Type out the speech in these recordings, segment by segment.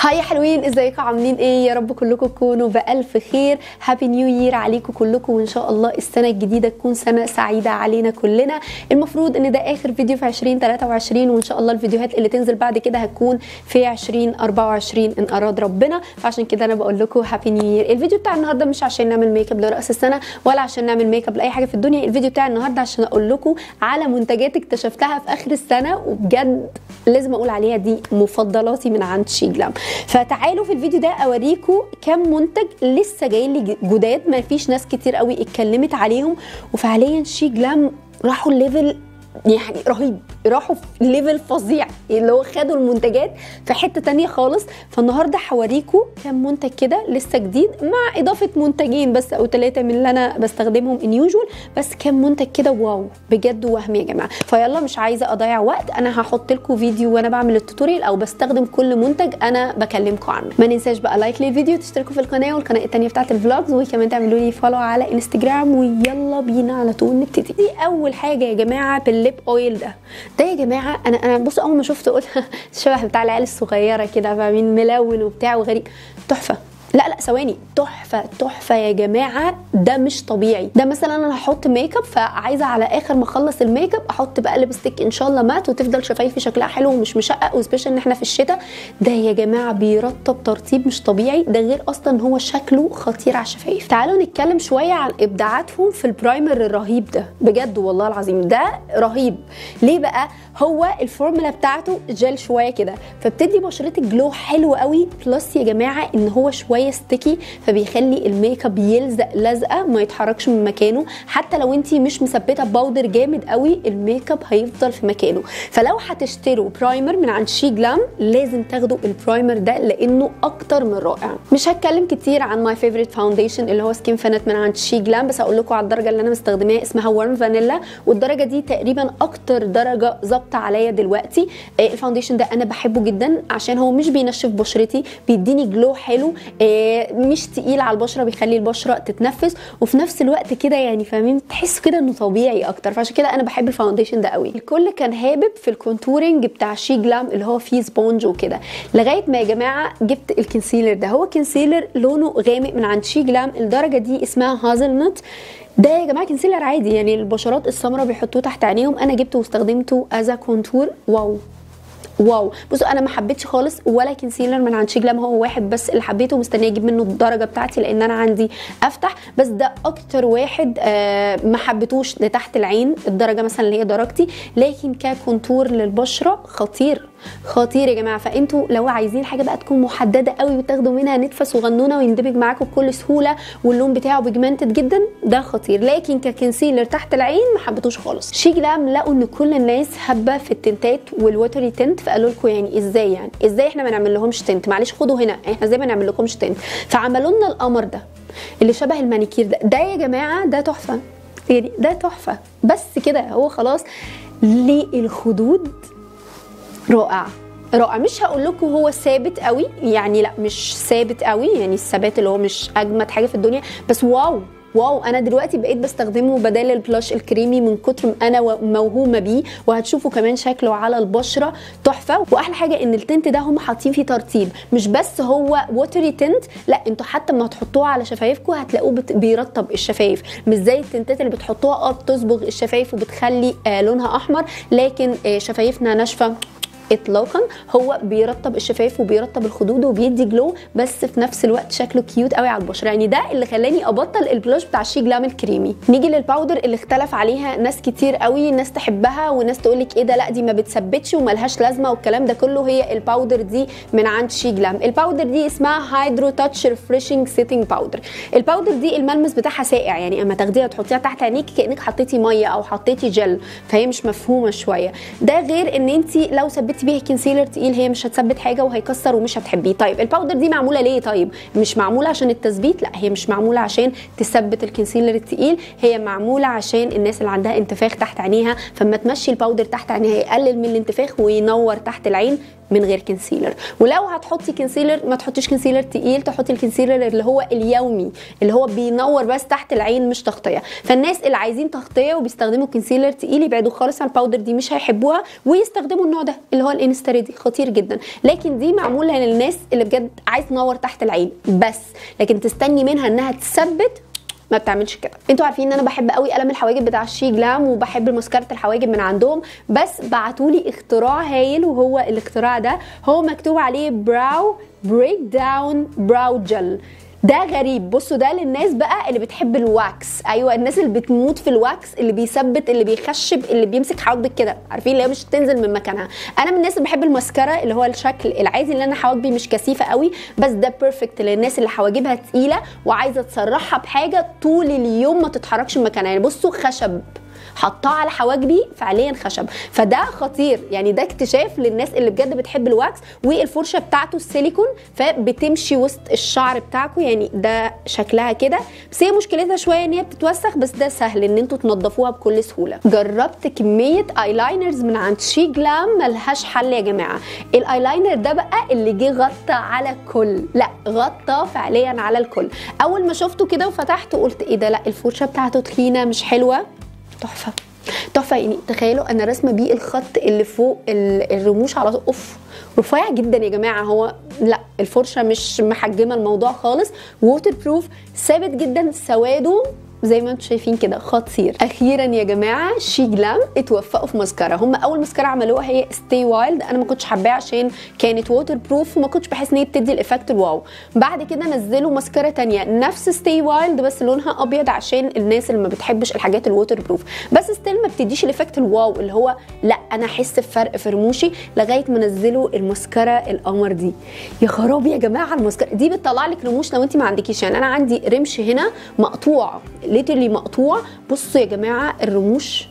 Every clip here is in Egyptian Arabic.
هاي يا حلوين ازيكم عاملين ايه يا رب كلكم تكونوا بالف خير هابي نيو يير عليكم كلكم وان شاء الله السنه الجديده تكون سنه سعيده علينا كلنا المفروض ان ده اخر فيديو في 2023 وان شاء الله الفيديوهات اللي تنزل بعد كده هتكون في 2024 ان اراد ربنا فعشان كده انا بقول لكم هابي نيو يير الفيديو بتاع النهارده مش عشان نعمل ميك اب لراس السنه ولا عشان نعمل ميك اب لاي حاجه في الدنيا الفيديو بتاع النهارده عشان اقول لكم على منتجات اكتشفتها في اخر السنه وبجد لازم اقول عليها دي مفضلاتي من عند شيجلام فتعالوا في الفيديو ده اوريكم كام منتج لسه جاي لي جداد ما فيش ناس كتير قوي اتكلمت عليهم وفعليا شيجلام راحوا الليفل يعني رهيب راحوا في ليفل فظيع اللي هو خدوا المنتجات في حته تانية خالص فالنهارده هوريكم كام منتج كده لسه جديد مع اضافه منتجين بس او ثلاثه من اللي انا بستخدمهم ان يوجوال بس كام منتج كده واو بجد وهم يا جماعه فيلا مش عايزه اضيع وقت انا هحط لكم فيديو وانا بعمل التوتوريال او بستخدم كل منتج انا بكلمكم عنه ما ننساش بقى لايك للفيديو تشتركوا في القناه والقناه الثانيه بتاعت الفلوجز وكمان تعملوا لي فولو على انستجرام ويلا بينا على طول نبتدي دي اول حاجه يا جماعه بالليب اويل ده ده يا جماعه انا انا بص اول ما شفته قلت شبه بتاع العيال الصغيره كده فاهمين ملون وبتاع وغريب تحفه لا لا ثواني تحفه تحفه يا جماعه ده مش طبيعي ده مثلا انا هحط ميك اب فعايزه على اخر ما اخلص الميك اب احط بقى لبستيك ان شاء الله مات وتفضل شفايفي شكلها حلو ومش مشقق وسبيشال ان احنا في الشتاء ده يا جماعه بيرطب ترطيب مش طبيعي ده غير اصلا هو شكله خطير على الشفايف تعالوا نتكلم شويه عن ابداعاتهم في البرايمر الرهيب ده بجد والله العظيم ده رهيب ليه بقى هو الفورمولا بتاعته جل شويه كده فبتدي بشرتك جلو حلو قوي بلس يا جماعه ان هو شويه ستيكي فبيخلي الميك اب يلزق لزقه ما يتحركش من مكانه حتى لو انت مش مثبته باودر جامد قوي الميك اب هيفضل في مكانه فلو هتشتروا برايمر من عند شي جلام لازم تاخدوا البرايمر ده لانه اكتر من رائع مش هتكلم كتير عن ماي فيفورت فاونديشن اللي هو سكين فانت من عند شي جلام بس هقول لكم على الدرجه اللي انا مستخدماها اسمها ورم فانيلا والدرجه دي تقريبا اكتر درجه ظابطه عليا دلوقتي الفاونديشن ده انا بحبه جدا عشان هو مش بينشف بشرتي بيديني جلو حلو مش تقيل على البشره بيخلي البشره تتنفس وفي نفس الوقت كده يعني فاهمين تحس كده انه طبيعي اكتر فعشان كده انا بحب الفاونديشن ده قوي الكل كان هابب في الكونتورنج بتاع شي جلام اللي هو فيه سبونج وكده لغايه ما يا جماعه جبت الكونسيلر ده هو كونسيلر لونه غامق من عند شي جلام الدرجه دي اسمها هازل نوت ده يا جماعه كونسيلر عادي يعني البشرات السمراء بيحطوه تحت عينيهم انا جبته واستخدمته از كونتور واو واو بصوا انا ما حبيتش خالص ولا كونسيلر من عند شيجلام هو واحد بس اللي حبيته مستنيه اجيب منه الدرجه بتاعتي لان انا عندي افتح بس ده اكتر واحد آه ما حبيتوش لتحت العين الدرجه مثلا اللي هي درجتي لكن ككونتور للبشره خطير خطير يا جماعه فانتوا لو عايزين حاجه بقى تكون محدده قوي وتاخدوا منها نتفه وغنونه ويندمج معاكم بكل سهوله واللون بتاعه بيجمنتد جدا ده خطير لكن ككونسيلر تحت العين ما حبيتوش خالص شيجلام لقوا ان كل الناس هبه في التنتات والوتري تنت فقالوا لكم يعني ازاي يعني ازاي احنا ما نعمل لهمش تنت معلش خدوا هنا احنا ازاي ما نعمل لكمش تنت فعملوا لنا القمر ده اللي شبه المانيكير ده ده يا جماعه ده تحفه يعني ده تحفه بس كده هو خلاص للخدود رائع رائع مش هقول لكم هو ثابت قوي يعني لا مش ثابت قوي يعني الثبات اللي هو مش اجمد حاجه في الدنيا بس واو واو انا دلوقتي بقيت بستخدمه بدل البلاش الكريمي من كتر ما انا موهومه بيه وهتشوفوا كمان شكله على البشره تحفه واحلى حاجه ان التنت ده هم حاطين فيه ترطيب مش بس هو ووتري تنت لا انتوا حتى لما هتحطوه على شفايفكم هتلاقوه بت... بيرطب الشفايف مش زي التنتات اللي بتحطوها اه بتصبغ الشفايف وبتخلي آه لونها احمر لكن آه شفايفنا ناشفه اطلاقا هو بيرطب الشفايف وبيرطب الخدود وبيدي جلو بس في نفس الوقت شكله كيوت قوي على البشره يعني ده اللي خلاني ابطل البلاش بتاع شي جلام الكريمي نيجي للباودر اللي اختلف عليها ناس كتير قوي ناس تحبها وناس تقول لك ايه ده لا دي ما بتثبتش وملهاش لازمه والكلام ده كله هي الباودر دي من عند شي جلام الباودر دي اسمها هايدرو تاتش ريفريشنج سيتنج باودر الباودر دي الملمس بتاعها ساقع يعني اما تاخديها تحطيها تحت عينيكي كانك حطيتي ميه او حطيتي جل فهي مش مفهومه شويه ده غير ان انت لو ثبتي بيها كونسيلر تقيل هي مش هتثبت حاجه وهيكسر ومش هتحبيه طيب الباودر دي معموله ليه طيب مش معموله عشان التثبيت لا هي مش معموله عشان تثبت الكونسيلر التقيل هي معموله عشان الناس اللي عندها انتفاخ تحت عينيها فما تمشي الباودر تحت عينيها يقلل من الانتفاخ وينور تحت العين من غير كونسيلر ولو هتحطي كونسيلر ما تحطيش كونسيلر تقيل تحطي الكونسيلر اللي هو اليومي اللي هو بينور بس تحت العين مش تغطيه فالناس اللي عايزين تغطيه وبيستخدموا كونسيلر تقيل يبعدوا خالص عن الباودر دي مش هيحبوها ويستخدموا النوع ده اللي هو الانستا ريدي خطير جدا لكن دي معموله للناس اللي بجد عايز تنور تحت العين بس لكن تستني منها انها تثبت ما بتعملش كده انتوا عارفين ان انا بحب قوي قلم الحواجب بتاع الشي جلام وبحب مسكره الحواجب من عندهم بس بعتولي اختراع هايل وهو الاختراع ده هو مكتوب عليه براو بريك داون براو جل ده غريب بصوا ده للناس بقى اللي بتحب الواكس ايوه الناس اللي بتموت في الواكس اللي بيثبت اللي بيخشب اللي بيمسك حواجبك كده عارفين اللي هي مش تنزل من مكانها انا من الناس اللي بحب الماسكارا اللي هو الشكل العادي اللي انا حواجبي مش كثيفه قوي بس ده بيرفكت للناس اللي حواجبها تقيله وعايزه تسرحها بحاجه طول اليوم ما تتحركش من مكانها يعني بصوا خشب حطاه على حواجبي فعليا خشب فده خطير يعني ده اكتشاف للناس اللي بجد بتحب الواكس والفرشه بتاعته السيليكون فبتمشي وسط الشعر بتاعكم يعني ده شكلها كده بس هي مشكلتها شويه ان هي بتتوسخ بس ده سهل ان انتوا تنضفوها بكل سهوله جربت كميه ايلاينرز من عند شي جلام ملهاش حل يا جماعه الايلاينر ده بقى اللي جه غطى على كل لا غطى فعليا على الكل اول ما شفته كده وفتحته قلت ايه ده لا الفرشه بتاعته تخينه مش حلوه تحفه تحفه يعني تخيلوا انا رسمه بيه الخط اللي فوق الرموش على اوف رفيع جدا يا جماعه هو لا الفرشه مش محجمه الموضوع خالص ووتر بروف ثابت جدا سواده زي ما انتم شايفين كده خطير اخيرا يا جماعه شي جلام اتوفقوا في ماسكارا هم اول ماسكارا عملوها هي ستي وايلد انا ما كنتش حباها عشان كانت ووتر بروف وما كنتش بحس ان هي بتدي الايفكت الواو بعد كده نزلوا ماسكارا تانية نفس ستي وايلد بس لونها ابيض عشان الناس اللي ما بتحبش الحاجات الووتر بروف بس ستيل ما بتديش الايفكت الواو اللي هو لا انا احس بفرق في رموشي لغايه ما نزلوا الماسكارا القمر دي يا خرابي يا جماعه الماسكارا دي بتطلع لك رموش لو انت ما عندكيش يعني انا عندي رمش هنا مقطوع ليترلي مقطوع بصوا يا جماعه الرموش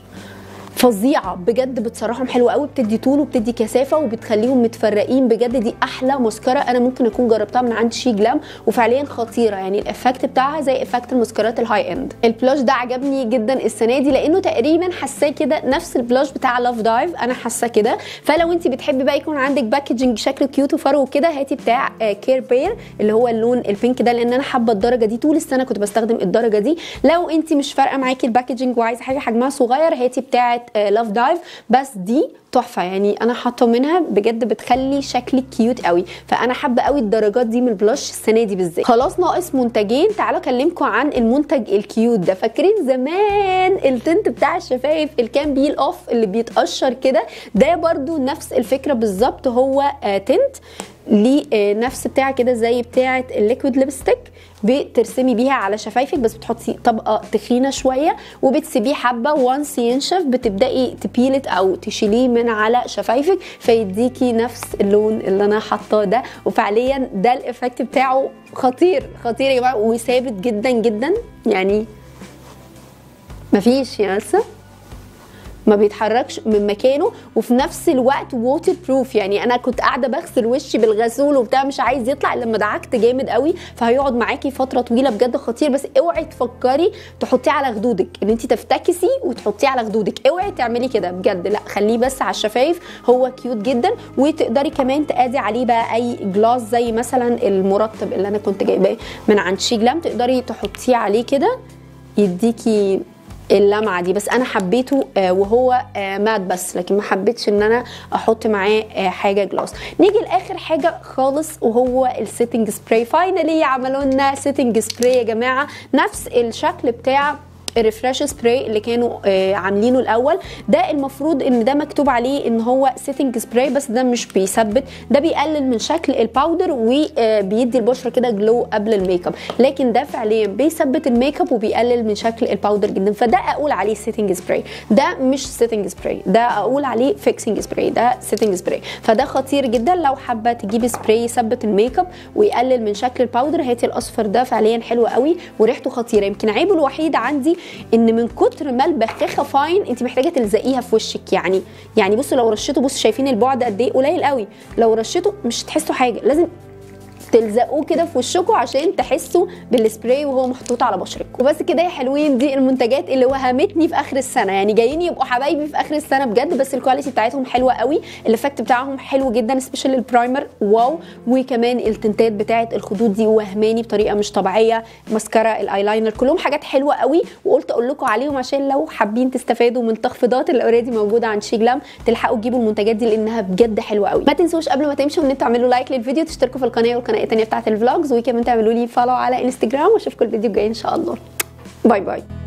فظيعه بجد بتسرحهم حلو قوي بتدي طول وبتدي كثافه وبتخليهم متفرقين بجد دي احلى ماسكارا انا ممكن اكون جربتها من عند شي جلام وفعليا خطيره يعني الافكت بتاعها زي افكت الماسكارات الهاي اند البلاش ده عجبني جدا السنه دي لانه تقريبا حاساه كده نفس البلاش بتاع لاف دايف انا حاسه كده فلو انت بتحبي بقى يكون عندك باكجنج شكله كيوت وفرو وكده هاتي بتاع كير بير اللي هو اللون البينك ده لان انا حابه الدرجه دي طول السنه كنت بستخدم الدرجه دي لو انت مش فارقه معاكي الباكجنج وعايزه حاجه حجمها صغير هاتي بتاعه لاف دايف بس دي تحفه يعني انا حاطه منها بجد بتخلي شكلي كيوت قوي فانا حابه قوي الدرجات دي من البلاش السنه دي بالذات خلاص ناقص منتجين تعالوا اكلمكم عن المنتج الكيوت ده فاكرين زمان التنت بتاع الشفايف اللي كان بيل اوف اللي بيتقشر كده ده برده نفس الفكره بالظبط هو آه تنت ليه نفس بتاع كده زي بتاعه الليكويد ليبستيك بترسمي بيها على شفايفك بس بتحطي طبقه تخينه شويه وبتسيبيه حبه وانس ينشف بتبداي تبيلت او تشيليه من على شفايفك فيديكي نفس اللون اللي انا حاطاه ده وفعليا ده الايفكت بتاعه خطير خطير يا جماعه وثابت جدا جدا يعني مفيش يا لسه ما بيتحركش من مكانه وفي نفس الوقت ووتر بروف يعني انا كنت قاعده بغسل وشي بالغسول وبتاع مش عايز يطلع لما دعكت جامد قوي فهيقعد معاكي فتره طويله بجد خطير بس اوعي تفكري تحطيه على خدودك ان انت تفتكسي وتحطيه على خدودك اوعي تعملي كده بجد لا خليه بس على الشفايف هو كيوت جدا وتقدري كمان تقادي عليه بقى اي جلاس زي مثلا المرطب اللي انا كنت جايباه من عند شي جلام تقدري تحطيه عليه كده يديكي اللمعه دي بس انا حبيته آه وهو آه مات بس لكن ما حبيتش ان انا احط معاه آه حاجه جلاس نيجي لاخر حاجه خالص وهو السيتنج سبراي فاينلي عملوا لنا سيتنج سبراي يا جماعه نفس الشكل بتاع الريفرش سبراي اللي كانوا آه عاملينه الاول ده المفروض ان ده مكتوب عليه ان هو سيتنج سبراي بس ده مش بيثبت ده بيقلل من شكل الباودر وبيدي البشره كده جلو قبل الميك اب لكن ده فعليا بيثبت الميك اب وبيقلل من شكل الباودر جدا فده اقول عليه سيتنج سبراي ده مش سيتنج سبراي ده اقول عليه فيكسنج سبراي ده سيتنج سبراي فده خطير جدا لو حابه تجيبي سبراي يثبت الميك اب ويقلل من شكل الباودر هاتي الاصفر ده فعليا حلو قوي وريحته خطيره يمكن عيبه الوحيد عندي ان من كتر ما البخاخه فاين انت محتاجه تلزقيها في وشك يعني يعني بصوا لو رشيته بصوا شايفين البعد قد ايه قليل قوي لو رشيته مش هتحسوا حاجه لازم تلزقوه كده في وشكم عشان تحسوا بالسبراي وهو محطوط على بشرتكم وبس كده يا حلوين دي المنتجات اللي وهمتني في اخر السنه يعني جايين يبقوا حبايبي في اخر السنه بجد بس الكواليتي بتاعتهم حلوه قوي الافكت بتاعهم حلو جدا سبيشال البرايمر واو وكمان التنتات بتاعه الخدود دي وهماني بطريقه مش طبيعيه ماسكارا الايلاينر كلهم حاجات حلوه قوي وقلت اقول لكم عليهم عشان لو حابين تستفادوا من التخفيضات اللي اوريدي موجوده عند شيجلام تلحقوا تجيبوا المنتجات دي لانها بجد حلوه قوي ما تنسوش قبل ما تمشوا ان انتوا تعملوا لايك للفيديو تشتركوا في القناه والقناه الثانيه بتاعه الفلوجز وكمان تعملوا لي فولو على انستجرام واشوفكم الفيديو الجاي ان شاء الله باي باي